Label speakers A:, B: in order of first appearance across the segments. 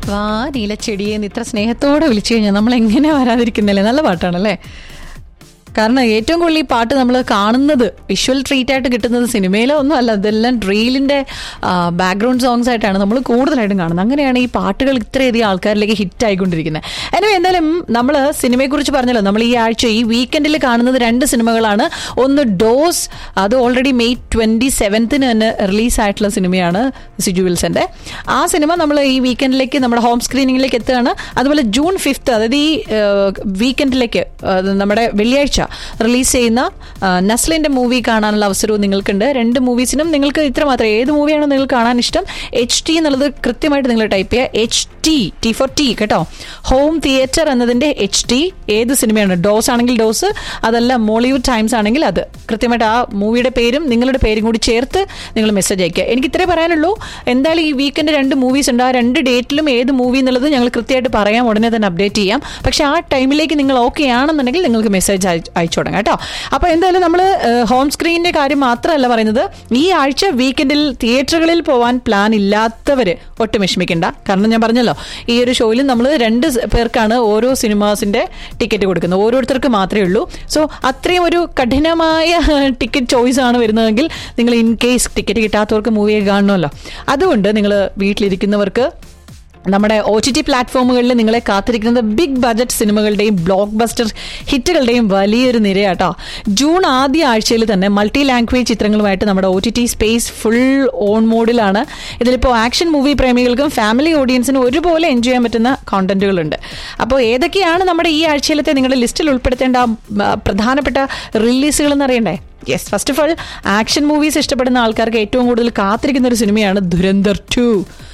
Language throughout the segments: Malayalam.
A: വാ നീലച്ചെടിയെന്ന് ഇത്ര സ്നേഹത്തോടെ വിളിച്ചു കഴിഞ്ഞാൽ നമ്മൾ എങ്ങനെ വരാതിരിക്കുന്നില്ലേ നല്ല പാട്ടാണല്ലേ കാരണം ഏറ്റവും കൂടുതൽ ഈ പാട്ട് നമ്മൾ കാണുന്നത് വിഷ്വൽ ട്രീറ്റ് ആയിട്ട് കിട്ടുന്നത് സിനിമയിലോ ഒന്നും അല്ല ഇതെല്ലാം ഡ്രീലിന്റെ ബാക്ക്ഗ്രൗണ്ട് സോങ്സ് ആയിട്ടാണ് നമ്മൾ കൂടുതലായിട്ടും കാണുന്നത് അങ്ങനെയാണ് ഈ പാട്ടുകൾ ഇത്രയധികം ആൾക്കാരിലേക്ക് ഹിറ്റ് ആയിക്കൊണ്ടിരിക്കുന്നത് അതിന് എന്തായാലും നമ്മൾ സിനിമയെക്കുറിച്ച് പറഞ്ഞല്ലോ നമ്മൾ ഈ ആഴ്ച ഈ വീക്കെൻഡിൽ കാണുന്നത് രണ്ട് സിനിമകളാണ് ഒന്ന് ഡോസ് അത് ഓൾറെഡി മെയ് ട്വന്റി സെവൻത്തിന് തന്നെ റിലീസ് ആയിട്ടുള്ള സിനിമയാണ് സിജു വിൽസന്റെ ആ സിനിമ നമ്മൾ ഈ വീക്കെൻഡിലേക്ക് നമ്മുടെ ഹോം സ്ക്രീനിങ്ങിലേക്ക് എത്തുകയാണ് അതുപോലെ ജൂൺ ഫിഫ്ത്ത് അതായത് ഈ വീക്കെൻഡിലേക്ക് നമ്മുടെ വെള്ളിയാഴ്ച റിലീസ് ചെയ്യുന്ന ആ, നസ്ലിന്റെ മൂവി കാണാനുള്ള അവസരവും നിങ്ങൾക്കുണ്ട് രണ്ട് മൂവീസിനും നിങ്ങൾക്ക് ഇത്ര മാത്രം ഏത് മൂവിയാണോ നിങ്ങൾ കാണാൻ ഇഷ്ടം എച്ച് ടി എന്നുള്ളത് കൃത്യമായിട്ട് നിങ്ങൾ ടൈപ്പ് ചെയ്യുക H T T four T കേട്ടോ ഹോം തിയേറ്റർ എന്നതിന്റെ എച്ച് ടി ഏത് സിനിമയാണ് ഡോസ് ആണെങ്കിൽ ഡോസ് അതല്ല മോളിവുഡ് ടൈംസ് ആണെങ്കിൽ അത് കൃത്യമായിട്ട് ആ മൂവിയുടെ പേരും നിങ്ങളുടെ പേരും കൂടി ചേർത്ത് നിങ്ങൾ മെസ്സേജ് അയക്കുക എനിക്ക് ഇത്രേ പറയാനുള്ളൂ എന്തായാലും ഈ വീക്കെൻഡ് രണ്ട് മൂവീസ് ഉണ്ട് ആ രണ്ട് ഡേറ്റിലും ഏത് മൂവി എന്നുള്ളത് ഞങ്ങൾ കൃത്യമായിട്ട് പറയാം ഉടനെ തന്നെ അപ്ഡേറ്റ് ചെയ്യാം പക്ഷെ ആ ടൈമിലേക്ക് നിങ്ങൾ ഓക്കെ ആണെന്നുണ്ടെങ്കിൽ നിങ്ങൾക്ക് മെസ്സേജ് അയച്ചു തുടങ്ങാം കേട്ടോ അപ്പോൾ എന്തായാലും നമ്മൾ ഹോം സ്ക്രീനിന്റെ കാര്യം മാത്രമല്ല പറയുന്നത് ഈ ആഴ്ച വീക്കെൻഡിൽ തിയേറ്ററുകളിൽ പോവാൻ പ്ലാൻ ഇല്ലാത്തവർ ഒട്ടും വിഷമിക്കണ്ട കാരണം ഞാൻ പറഞ്ഞല്ലോ ഈ ഒരു ഷോയിൽ നമ്മൾ രണ്ട് സ് പേർക്കാണ് ഓരോ സിനിമാസിന്റെ ടിക്കറ്റ് കൊടുക്കുന്നത് ഓരോരുത്തർക്ക് മാത്രമേ ഉള്ളൂ സോ അത്രയും ഒരു കഠിനമായ ടിക്കറ്റ് ചോയ്സ് ആണ് വരുന്നതെങ്കിൽ നിങ്ങൾ ഇൻ കേസ് ടിക്കറ്റ് കിട്ടാത്തവർക്ക് മൂവിയെ കാണണമല്ലോ അതുകൊണ്ട് നിങ്ങൾ വീട്ടിലിരിക്കുന്നവർക്ക് നമ്മുടെ ഒ ടി ടി പ്ലാറ്റ്ഫോമുകളിൽ നിങ്ങളെ കാത്തിരിക്കുന്നത് ബിഗ് ബജറ്റ് സിനിമകളുടെയും ബ്ലോക്ക് ബസ്റ്റർ ഹിറ്റുകളുടെയും വലിയൊരു നിരയാട്ടോ ജൂൺ ആദ്യ ആഴ്ചയിൽ തന്നെ മൾട്ടി ലാംഗ്വേജ് ചിത്രങ്ങളുമായിട്ട് നമ്മുടെ O T T space full on മോഡിലാണ് ഇതിലിപ്പോൾ ആക്ഷൻ മൂവി പ്രേമികൾക്കും ഫാമിലി ഓഡിയൻസിനും ഒരുപോലെ എൻജോയ് ചെയ്യാൻ പറ്റുന്ന കോണ്ടന്റുകളുണ്ട് അപ്പോൾ ഏതൊക്കെയാണ് നമ്മുടെ ഈ ആഴ്ചയിലത്തെ നിങ്ങളുടെ ലിസ്റ്റിൽ ഉൾപ്പെടുത്തേണ്ട ആ, പ്രധാനപ്പെട്ട റിലീസുകൾ എന്ന് അറിയണ്ടേ yes first of all action movies ഇഷ്ടപ്പെടുന്ന ആൾക്കാർക്ക് ഏറ്റവും കൂടുതൽ കാത്തിരിക്കുന്ന ഒരു സിനിമയാണ് ദുരന്തർ ടു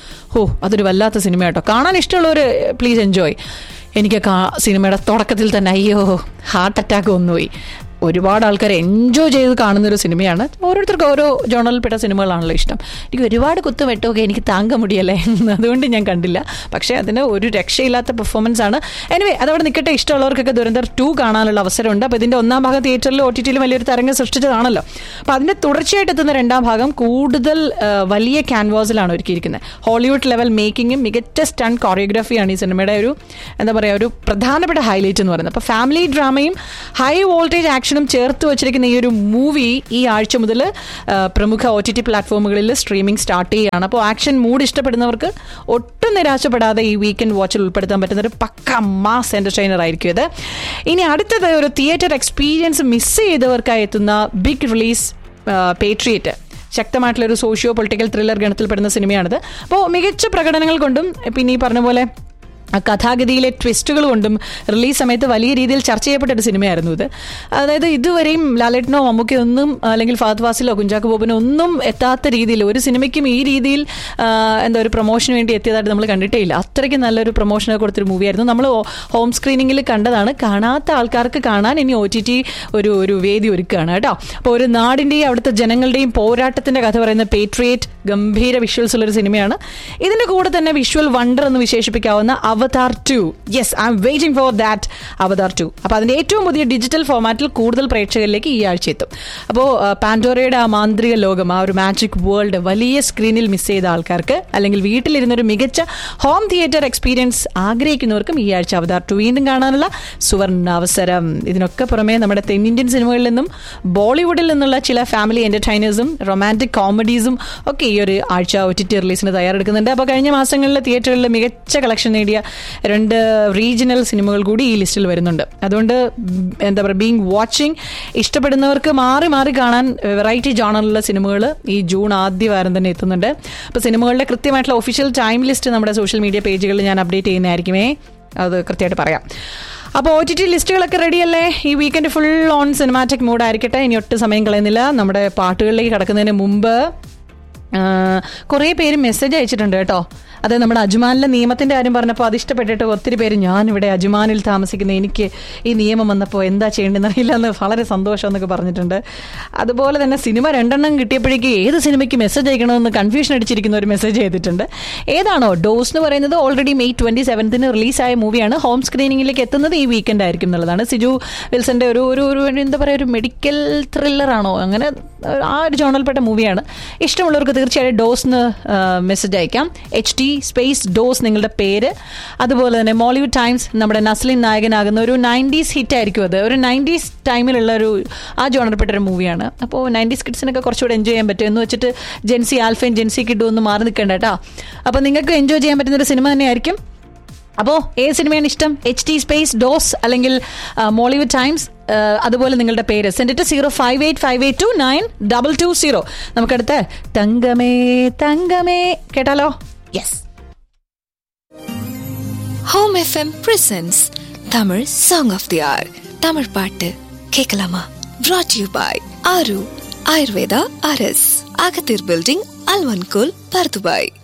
A: ഓ അതൊരു വല്ലാത്ത സിനിമ കേട്ടോ കാണാൻ ഇഷ്ടമുള്ളവർ പ്ലീസ് എൻജോയ് എനിക്ക് കാ- സിനിമയുടെ തുടക്കത്തിൽ തന്നെ അയ്യോ ഹാർട്ട് അറ്റാക്ക് വന്നുപോയി ഒരുപാട് ആൾക്കാർ എൻജോയ് ചെയ്ത് കാണുന്ന ഒരു സിനിമയാണ് ഓരോരുത്തർക്കും ഓരോ ജോണലിൽപ്പെട്ട സിനിമകളാണല്ലോ ഇഷ്ടം എനിക്ക് ഒരുപാട് കുത്തും വെട്ടമൊക്കെ എനിക്ക് താങ്ക മുടിയല്ലേ അതുകൊണ്ട് ഞാൻ കണ്ടില്ല പക്ഷേ അതിന് ഒരു രക്ഷയില്ലാത്ത പെർഫോമൻസ് ആണ് എനിവേ അതവിടെ നിൽക്കട്ടെ ഇഷ്ടമുള്ളവർക്കൊക്കെ ദുരന്തർ ടു കാണാനുള്ള അവസരമുണ്ട് അപ്പോൾ ഇതിൻ്റെ ഒന്നാം ഭാഗം തിയേറ്ററിൽ ഒ ടി ടിയിൽ വലിയൊരു തരംഗം സൃഷ്ടിച്ചതാണല്ലോ അപ്പോൾ അതിൻ്റെ തുടർച്ചയായിട്ട് എത്തുന്ന രണ്ടാം ഭാഗം കൂടുതൽ ആ, വലിയ ക്യാൻവാസിലാണ് ഒരുക്കിയിരിക്കുന്നത് ഹോളിവുഡ് ലെവൽ മേക്കിങ്ങും മികച്ച സ്റ്റൺ കോറിയോഗ്രാഫിയാണ് ഈ സിനിമയുടെ ഒരു എന്താ പറയുക ഒരു പ്രധാനപ്പെട്ട ഹൈലൈറ്റ് എന്ന് പറയുന്നത് അപ്പോൾ ഫാമിലി ഡ്രാമയും ഹൈ വോൾട്ടേജ് ആക്ഷനും ചേർത്ത് വെച്ചിരിക്കുന്ന ഈ ഒരു മൂവി ഈ ആഴ്ച മുതൽ ആ, പ്രമുഖ ഒ ടി ടി പ്ലാറ്റ്ഫോമുകളിൽ സ്ട്രീമിംഗ് സ്റ്റാർട്ട് ചെയ്യുകയാണ് അപ്പോൾ ആക്ഷൻ മൂഡ് ഇഷ്ടപ്പെടുന്നവർക്ക് ഒട്ടും നിരാശപ്പെടാതെ ഈ വീക്കെൻഡ് വാച്ചിൽ ഉൾപ്പെടുത്താൻ പറ്റുന്ന ഒരു പക്ക മാസ് എന്റർടൈനർ ആയിരിക്കും ഇത് ഇനി അടുത്തത് ഒരു തിയേറ്റർ എക്സ്പീരിയൻസ് മിസ് ചെയ്തവർക്കായി എത്തുന്ന ബിഗ് റിലീസ് പേട്രിയറ്റ് ശക്തമായിട്ടുള്ള ഒരു സോഷ്യോ പൊളിറ്റിക്കൽ ത്രില്ലർ ഗണത്തിൽപ്പെടുന്ന സിനിമയാണിത് അപ്പോൾ മികച്ച പ്രകടനങ്ങൾ കൊണ്ടും പിന്നെ ഈ പറഞ്ഞ പോലെ ആ കഥാഗതിയിലെ ട്വിസ്റ്റുകൾ കൊണ്ടും റിലീസ് സമയത്ത് വലിയ രീതിയിൽ ചർച്ച ചെയ്യപ്പെട്ട ഒരു സിനിമയായിരുന്നു ഇത് അതായത് ഇതുവരെയും ലാലേട്ടനോ മമ്മൂക്കയോ ഒന്നും അല്ലെങ്കിൽ ഫഹദ് ഫാസിലോ കുഞ്ചാക്കോ ബോബനോ ഒന്നും എത്താത്ത രീതിയിൽ ഒരു സിനിമയ്ക്കും ഈ രീതിയിൽ ആ, എന്താ ഒരു പ്രൊമോഷന് വേണ്ടി എത്തിയതായിട്ട് നമ്മൾ കണ്ടിട്ടേ ഇല്ല അത്രയ്ക്ക് നല്ലൊരു പ്രൊമോഷനൊക്കെ കൊടുത്തൊരു മൂവിയായിരുന്നു നമ്മൾ ഹോം സ്ക്രീനിങ്ങിൽ കണ്ടതാണ് കാണാത്ത ആൾക്കാർക്ക് കാണാൻ ഇനി ഒ ടി ടി ഒരു ഒരു വേദി ഒരുക്കുകയാണ് കേട്ടോ അപ്പോൾ ഒരു നാടിൻ്റെയും അവിടുത്തെ ജനങ്ങളുടെയും പോരാട്ടത്തിന്റെ കഥ പറയുന്ന പേട്രിയേറ്റ് ഗംഭീര വിഷ്വൽസ് ഉള്ള ഒരു സിനിമയാണ് ഇതിന്റെ കൂടെ തന്നെ വിഷ്വൽ വണ്ടർ എന്ന് വിശേഷിപ്പിക്കാവുന്ന Avatar two yes I am waiting for that Avatar two അപ്പോൾ അതിന്റെ ഏറ്റവും പുതിയ ഡിജിറ്റൽ ഫോമാറ്റിൽ കൂടുതൽ പ്രേക്ഷകരിലേക്ക് ഈ ആഴ്ച എത്തും അപ്പോൾ പാൻഡോറയുടെ ആ മാന്ത്രിക ലോകം ആ ഒരു മാജിക് വേൾഡ് വലിയ സ്ക്രീനിൽ മിസ് ചെയ്ത ആൾക്കാർക്ക് അല്ലെങ്കിൽ വീട്ടിലിരുന്ന ഒരു മികച്ച ഹോം തിയേറ്റർ എക്സ്പീരിയൻസ് ആഗ്രഹിക്കുന്നവർക്കും ഈ ആഴ്ച അവതാർ ടു വീണ്ടും കാണാനുള്ള സുവർണ അവസരം ഇതിനൊക്കെ പുറമെ നമ്മുടെ തെന്നിന്ത്യൻ സിനിമകളിൽ നിന്നും ബോളിവുഡിൽ നിന്നുള്ള ചില ഫാമിലി എന്റർടൈനേഴ്സും റൊമാൻറ്റിക് കോമഡീസും ഒക്കെ ഈ ഒരു ആഴ്ച ഒ ടി ടി റിലീസിന് തയ്യാറെടുക്കുന്നുണ്ട് അപ്പോൾ കഴിഞ്ഞ മാസങ്ങളിൽ തിയേറ്ററുകളിൽ മികച്ച കളക്ഷൻ നേടിയ രണ്ട് റീജിയണൽ സിനിമകൾ കൂടി ഈ ലിസ്റ്റിൽ വരുന്നുണ്ട് അതുകൊണ്ട് ഉം, എന്താ പറയുക ബീങ് വാച്ചിങ് ഇഷ്ടപ്പെടുന്നവർക്ക് മാറി മാറി കാണാൻ വെറൈറ്റി ജോണറിലുള്ള സിനിമകൾ ഈ ജൂൺ ആദ്യ വാരം തന്നെ എത്തുന്നുണ്ട് അപ്പോൾ സിനിമകളുടെ കൃത്യമായിട്ടുള്ള ഒഫീഷ്യൽ ടൈം ലിസ്റ്റ് നമ്മുടെ സോഷ്യൽ മീഡിയ പേജുകളിൽ ഞാൻ അപ്ഡേറ്റ് ചെയ്യുന്നതായിരിക്കുമേ അത് കൃത്യമായിട്ട് പറയാം അപ്പോൾ ഒ ടി ടി ലിസ്റ്റുകളൊക്കെ റെഡിയല്ലേ ഈ weekend full on cinematic mood ആയിരിക്കട്ടെ ഇനി ഒട്ടും സമയം കളയുന്നില്ല നമ്മുടെ പാട്ടുകളിലേക്ക് കടക്കുന്നതിന് മുമ്പ് ആ, കുറേ പേര് മെസ്സേജ് അയച്ചിട്ടുണ്ട് കേട്ടോ അത് നമ്മുടെ അജ്മാനിലെ നിയമത്തിന്റെ കാര്യം പറഞ്ഞപ്പോൾ അത് ഇഷ്ടപ്പെട്ടിട്ട് ഒത്തിരി പേര് ഞാനിവിടെ അജ്മാനിൽ താമസിക്കുന്ന എനിക്ക് ഈ നിയമം വന്നപ്പോൾ എന്താ ചെയ്യേണ്ടതെന്ന് അറിയില്ല എന്ന് വളരെ സന്തോഷം എന്നൊക്കെ പറഞ്ഞിട്ടുണ്ട് അതുപോലെ തന്നെ സിനിമ രണ്ടെണ്ണം കിട്ടിയപ്പോഴേക്ക് ഏത് സിനിമയ്ക്ക് മെസ്സേജ് അയക്കണമെന്ന് കൺഫ്യൂഷൻ അടിച്ചിരിക്കുന്ന ഒരു മെസ്സേജ് ചെയ്തിട്ടുണ്ട് ഏതാണോ ഡോസ് എന്ന് പറയുന്നത് ഓൾറെഡി മെയ് ട്വന്റി സെവൻത്തിന് റിലീസായ മൂവിയാണ് ഹോം സ്ക്രീനിങ്ങിലേക്ക് എത്തുന്നത് ഈ വീക്കെൻഡ് ആയിരിക്കും എന്നുള്ളതാണ് സിജു വിൽസന്റെ ഒരു ഒരു ഒരു എന്താ പറയുക ഒരു മെഡിക്കൽ ത്രില്ലറാണോ അങ്ങനെ ആ ഒരു ജോണൽപ്പെട്ട മൂവിയാണ് ഇഷ്ടമുള്ളവർക്ക് തീർച്ചയായും ഡോസ് മെസ്സേജ് അയക്കാം എച്ച് ടി സ്പേസ് ഡോസ് നിങ്ങളുടെ പേര് അതുപോലെ തന്നെ മോളിവുഡ് ടൈംസ് നമ്മുടെ നസ്ലിൻ നായകനാകുന്ന ഒരു നയൻറ്റീസ് ഹിറ്റ് ആയിരിക്കും അത് ഒരു നയൻറ്റീസ് ടൈമിലുള്ള ഒരു ആ ജോണർപ്പെട്ട ഒരു മൂവിയാണ് അപ്പോൾ നയൻറ്റീസ് കിഡ്സിനൊക്കെ കുറച്ചുകൂടെ എൻജോയ് ചെയ്യാൻ പറ്റും എന്ന് വെച്ചിട്ട് ജെൻസി ആൽഫയും ജെൻസി കിഡും ഒന്നും മാറി നിൽക്കണ്ട കേട്ടോ അപ്പോൾ നിങ്ങൾക്ക് എൻജോയ് ചെയ്യാൻ പറ്റുന്ന ഒരു സിനിമ തന്നെയായിരിക്കും അപ്പോൾ ഏത് സിനിമയാണ് ഇഷ്ടം എച്ച് ടി സ്പേസ് ഡോസ് അല്ലെങ്കിൽ മോളിവുഡ് ടൈംസ് അതുപോലെ നിങ്ങളുടെ പേര് send zero five eight five eight two nine double two zero നമുക്കടുത്ത് തങ്കമേ തങ്കമേ കേട്ടാലോ yes
B: home FM presents Tamil song of the hour Tamil பாட்டு கேட்கலாமா brought யூ பாய் ஆரு ஆயுர்வேதா அரஸ் அகத்தீர் பில்டிங் அல்வன்கோல் பர்துபாய்